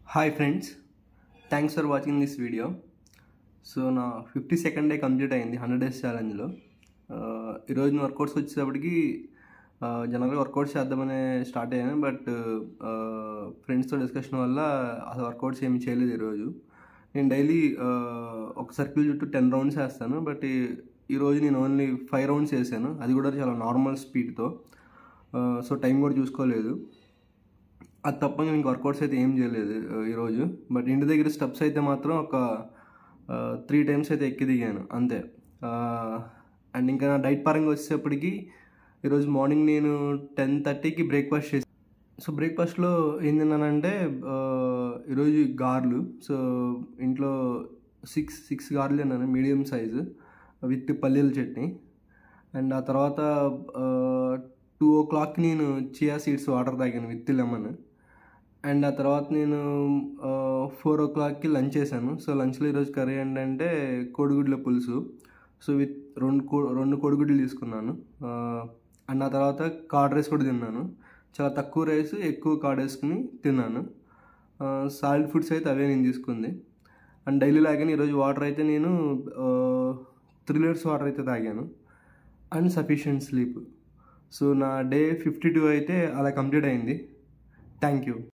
hi friends thanks for watching this video so నా fifty second day complete అయింది hundred days ఛాలెంజ్లో ఈరోజు నా వర్కౌట్స్ వచ్చేటప్పటికి జనరల్గా వర్కౌట్స్ చేద్దామనే స్టార్ట్ అయ్యాను బట్ ఫ్రెండ్స్తో డిస్కషన్ వల్ల అసలు వర్కౌట్స్ ఏమి చేయలేదు ఈరోజు నేను డైలీ ఒక సర్కిల్ చుట్టూ టెన్ రౌండ్స్ వేస్తాను బట్ ఈరోజు నేను ఓన్లీ ఫైవ్ రౌండ్స్ వేసాను అది కూడా చాలా నార్మల్ స్పీడ్తో సో టైం కూడా చూసుకోలేదు అది తప్ప నేను ఇంక వర్కౌట్స్ అయితే ఏం చేయలేదు ఆ, ఈరోజు బట్ ఇంటి దగ్గర స్టెప్స్ అయితే మాత్రం ఒక త్రీ టైమ్స్ అయితే ఎక్కి దిగాను అంతే అండ్ ఇంకా నా డైట్ పరంగా వచ్చేటప్పటికి ఈరోజు మార్నింగ్ నేను టెన్ థర్టీకి బ్రేక్ఫాస్ట్ చేసి సో బ్రేక్ఫాస్ట్లో ఏం తిన్నానంటే ఆ, ఈరోజు గార్లు సో ఇంట్లో సిక్స్ సిక్స్ గార్లు తిన్నాను మీడియం సైజు విత్ పల్లీల చట్నీ అండ్ ఆ తర్వాత టూ ఓ క్లాక్ నేను చియా సీడ్స్ వాటర్ తాగాను విత్ లెమన్ అండ్ ఆ తర్వాత నేను ఫోర్ ఓ క్లాక్కి లంచ్ చేశాను సో లంచ్లో ఈరోజు కర్రీ ఏంటంటే కోడిగుడ్ల పులుసు సో విత్ రెండు కో రెండు కోడిగుడ్లు తీసుకున్నాను ఆ, అండ్ ఆ తర్వాత కార్డ్ రైస్ కూడా తిన్నాను చాలా తక్కువ రైస్ ఎక్కువ కార్డ్ వేసుకుని తిన్నాను సాలిడ్ ఫుడ్స్ అయితే అవే నేను తీసుకుంది అండ్ డైలీ లాగానే ఈరోజు వాటర్ అయితే నేను త్రీ లీటర్స్ వాటర్ అయితే తాగాను అండ్ సఫిషియంట్ స్లీప్ సో నా డే ఫిఫ్టీ టూ అయితే అలా కంప్లీట్ అయింది థ్యాంక్ యూ